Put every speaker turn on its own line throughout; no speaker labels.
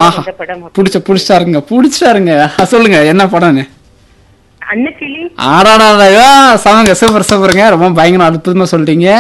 ஆஹா
இந்த படம்
புடிச்ச புடிச்சாருங்க புடிச்சாருங்க சொல்லுங்க என்ன படம்னு
அன்னக்கிளி
ஆடாடாடா சமங்க சூப்பர் சூப்பருங்க ரொம்ப பயங்கரம் அற்புதமா சொல்லிட்டீங்க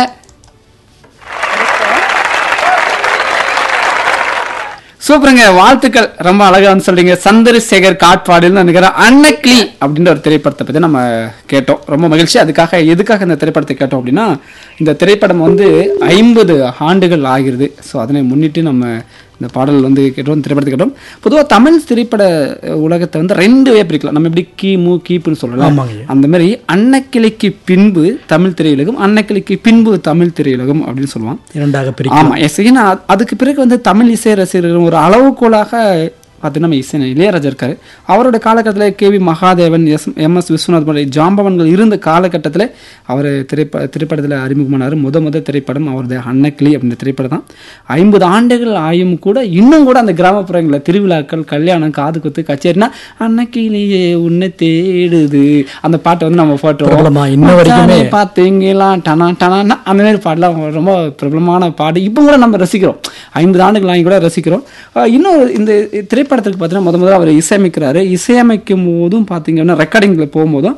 சூப்பருங்க வாழ்த்துக்கள் ரொம்ப அழகா வந்து சொல்றீங்க சந்திரசேகர் காட்பாடின்னு நினைக்கிறேன் அன்னக்கிளி அப்படின்ற ஒரு திரைப்படத்தை பத்தி நம்ம கேட்டோம் ரொம்ப மகிழ்ச்சி அதுக்காக எதுக்காக இந்த திரைப்படத்தை கேட்டோம் அப்படின்னா இந்த திரைப்படம் வந்து ஐம்பது ஆண்டுகள் ஆகிறது ஸோ அதனை முன்னிட்டு நம்ம இந்த பாடல் வந்து கேட்டோம் திரைப்படத்தை கேட்டோம் பொதுவாக தமிழ் திரைப்பட உலகத்தை வந்து ரெண்டு வே பிரிக்கலாம் நம்ம எப்படி கிமு கீப்புன்னு சொல்லலாம்
ஆமாங்க.
அந்த மாதிரி அன்னக்கிளைக்கு பின்பு தமிழ் திரையுலகம் அன்னக்கிளைக்கு பின்பு தமிழ் திரையுலகம் அப்படின்னு சொல்லுவான்
இரண்டாக பிரிக்கும்
ஆமா எஸ் ஏன்னா அது- அதுக்கு பிறகு வந்து தமிழ் இசை ரசிகர்கள் ஒரு அளவுகோலாக பார்த்து நம்ம இசை இளையராஜா இருக்காரு அவரோட காலகட்டத்தில் K V Mahadevan S M S Viswanath போன்ற ஜாம்பவன்கள் இருந்த காலகட்டத்தில் அவர் திரைப்ப திரைப்படத்தில் அறிமுகமானார் முத முத திரைப்படம் அவரது அன்னக்கிளி அப்படின்ற திரைப்படம் தான் ஐம்பது ஆண்டுகள் ஆயும் கூட இன்னும் கூட அந்த கிராமப்புறங்களில் திருவிழாக்கள் கல்யாணம் காது குத்து கச்சேரினா அன்னக்கிளியே உன்னை தேடுது அந்த பாட்டை வந்து நம்ம
பிரபலமா
போட்டுருவோம்
இன்ன வரைக்குமே
பார்த்தீங்களா டனா டனான்னா அந்த மாதிரி பாடலாம் ரொம்ப பிரபலமான பாடு இப்போ கூட நம்ம ரசிக்கிறோம் ஐம்பது ஆண்டுகள் ஆகி கூட ரசிக்கிறோம் அஹ் இன்னும் இந்த திரைப்படத்துக்கு பார்த்தீங்கன்னா முத முதல்ல அவர் இசையமைக்கிறாரு இசையமைக்கும் போதும் பார்த்தீங்கன்னா ரெக்கார்டிங்கில் போகும்போதும்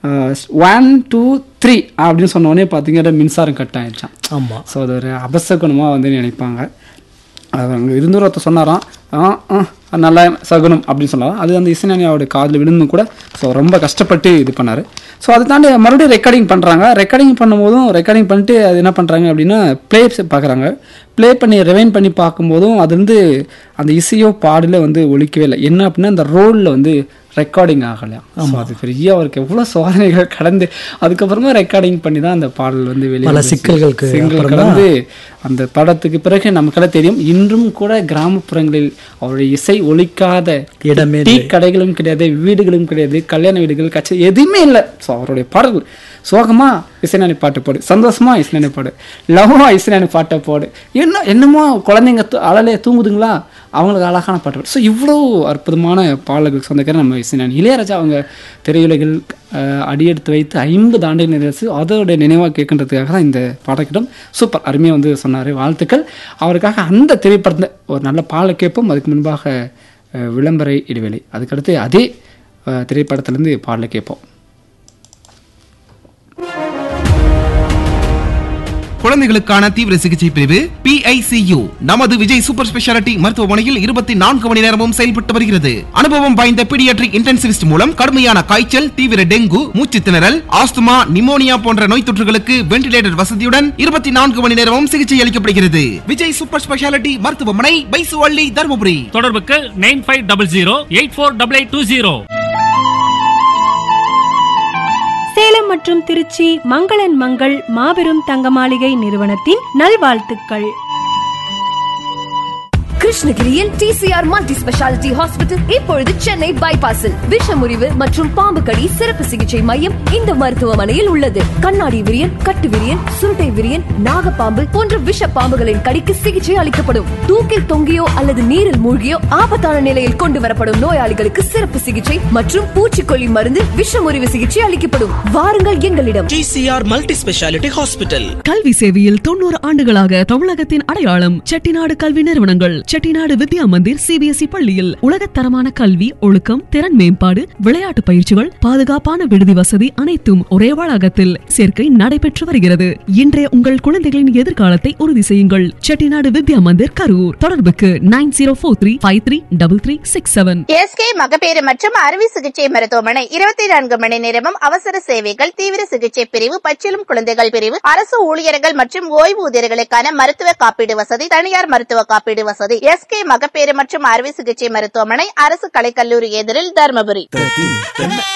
ஒன் டூ த்ரீ அப்படின்னு சொன்ன உடனே பார்த்தீங்கன்னா மின்சாரம் கட் ஆயிடுச்சான்
ஆமா
ஸோ அது ஒரு அபசகுணமாக வந்து நினைப்பாங்க அது அங்கே இருந்தவர் ஒருத்தர் சொன்னாராம் ஆ ஆ நல்ல சகுனம் அப்படின்னு சொன்னாராம் அது அந்த இசைஞானியோட காதில் விழுந்தும் கூட ஸோ ரொம்ப கஷ்டப்பட்டு இது பண்ணார் ஸோ அதை தாண்டி மறுபடியும் ரெக்கார்டிங் பண்ணுறாங்க ரெக்கார்டிங் பண்ணும்போதும் ரெக்கார்டிங் பண்ணிட்டு அது என்ன பண்ணுறாங்க அப்படின்னா ப்ளே பார்க்குறாங்க ப்ளே பண்ணி ரிவைன் பண்ணி பார்க்கும்போதும் அது வந்து அந்த இசையோ பாடல வந்து ஒழிக்கவே இல்லை என்ன அப்படின்னா அந்த ரோலில் வந்து ரெக்கார்டிங் ஆகலையா ஸோ அது பெரிய அவருக்கு எவ்வளோ சோதனைகள் கடந்து அதுக்கப்புறமா ரெக்கார்டிங் பண்ணி தான் அந்த பாடல் வந்து வெளியே
பல
வந்துச்சு.
சிக்கல்களுக்கு
சிக்கல்
அப்புறம்
கடந்து அந்த படத்துக்கு பிறகு நமக்கெல்லாம் தெரியும் இன்றும் கூட கிராமப்புறங்களில் அவருடைய இசை ஒலிக்காத
இடமே
டீ கடைகளும் கிடையாது வீடுகளும் கிடையாது கல்யாண வீடுகள் கச்சேரி எதுவுமே இல்லை ஸோ அவருடைய பாடல் சோகமா இசைநாணி பாட்டு போடு சந்தோஷமா இசைநாணி பாடு லவமா இசைநாணி பாட்டை போடு என்ன என்னமோ குழந்தைங்க தூ- அழலைய தூங்குதுங்களா அவங்களுக்கு அழகான பாட்டு பாடு ஸோ இவ்வளோ அற்புதமான பாடல்கள் சொந்தக்கார நம்ம இசைநாணி இளையராஜா அவங்க திரையுலகில் அஹ், அடியெடுத்து வைத்து ஐம்பது ஆண்டுகள் நிறைவேற்றி அதோட நினைவாக கேட்கின்றதுக்காக தான் இந்த பாடக்கிடம் சூப்பர் அருமையாக வந்து சொன்னார் வாழ்த்துக்கள் அவருக்காக அந்த திரைப்படத்தில் ஒரு நல்ல பாடலை கேட்போம் அதுக்கு முன்பாக அஹ், விளம்பர இடைவேளை அதுக்கடுத்து அதே அஹ், திரைப்படத்திலேருந்து பாடலை கேட்போம்
குழந்தைகளுக்கான தீவிர சிகிச்சை பிரிவு PICU நமது விஜய் சூப்பர் ஸ்பெஷாலிட்டி மருத்துவமனையில் இருபத்தி நான்கு மணி நேரமும் செயல்பட்டு வருகிறது அனுபவம் வாய்ந்த பீடியாட்ரிக் இன்டென்சிவிஸ்ட் மூலம் கடுமையான காய்ச்சல் தீவிர டெங்கு மூச்சு திணறல் ஆஸ்துமா நிமோனியா போன்ற நோய் தொற்றுகளுக்கு வென்டிலேட்டர் வசதியுடன் இருபத்தி நான்கு மணி நேரமும் சிகிச்சை அளிக்கப்படுகிறது விஜய் சூப்பர் ஸ்பெஷாலிட்டி மருத்துவமனை பைசுவள்ளி தருமபுரி
தொடர்புக்கு nine five double zero eight four double eight two zero
Salem மற்றும் திருச்சி மங்களன் மங்கள் மாபெரும் தங்க மாளிகை நிறுவனத்தின் நல்வாழ்த்துக்கள்
கிருஷ்ணகிரியில் டிசிஆர் மல்டி ஸ்பெஷாலிட்டி ஹாஸ்பிட்டல் இப்பொழுது சென்னை பைபாஸில் விஷமுறிவு மற்றும் பாம்பு கடி சிறப்பு சிகிச்சை மையம் இந்த மருத்துவமனையில் உள்ளது கண்ணாடி விரியன் கட்டு விரியன் சுருட்டை விரியன் நாகப்பாம்பு போன்ற விஷ பாம்புகளின் கடிக்கு சிகிச்சை அளிக்கப்படும் தூக்கில் தொங்கியோ அல்லது நீரில் மூழ்கியோ ஆபத்தான நிலையில் கொண்டு வரப்படும் நோயாளிகளுக்கு சிறப்பு சிகிச்சை மற்றும் பூச்சிக்கொல்லி மருந்து விஷமுறிவு சிகிச்சை அளிக்கப்படும் வாருங்கள் எங்களிடம்
டிசிஆர் மல்டி ஸ்பெஷாலிட்டி ஹாஸ்பிட்டல்
கல்வி சேவையில் தொண்ணூறு ஆண்டுகளாக தமிழகத்தின் அடையாளம் செட்டிநாடு கல்வி நிறுவனங்கள் செட்டிநாடு வித்யா மந்திர் சிபிஎஸ்இ பள்ளியில் உலகத்தரமான கல்வி ஒழுக்கம் திறன் மேம்பாடு விளையாட்டு பயிற்சிகள் பாதுகாப்பான விடுதி வசதி அனைத்தும் ஒரே வளாகத்தில் சேர்க்கை நடைபெற்று வருகிறது இன்றைய உங்கள் குழந்தைகளின் எதிர்காலத்தை உறுதி செய்யுங்கள் செட்டிநாடு வித்யா மந்திர் கரூர் தொடர்புக்கு nine zero four three five three double three six seven
SK மகப்பேறு மற்றும் அறுவை சிகிச்சை மருத்துவமனை இருபத்தி நான்கு மணி நேரமும் அவசர சேவைகள் தீவிர சிகிச்சை பிரிவு பச்சிலும் குழந்தைகள் பிரிவு அரசு ஊழியர்கள் மற்றும் ஓய்வூதியர்களுக்கான மருத்துவ காப்பீடு வசதி தனியார் மருத்துவ காப்பீடு வசதி எஸ்கே மகப்பேறு மற்றும் அறுவை சிகிச்சை மருத்துவமனை அரசு கலைக்கல்லூரி எதிரில் தருமபுரி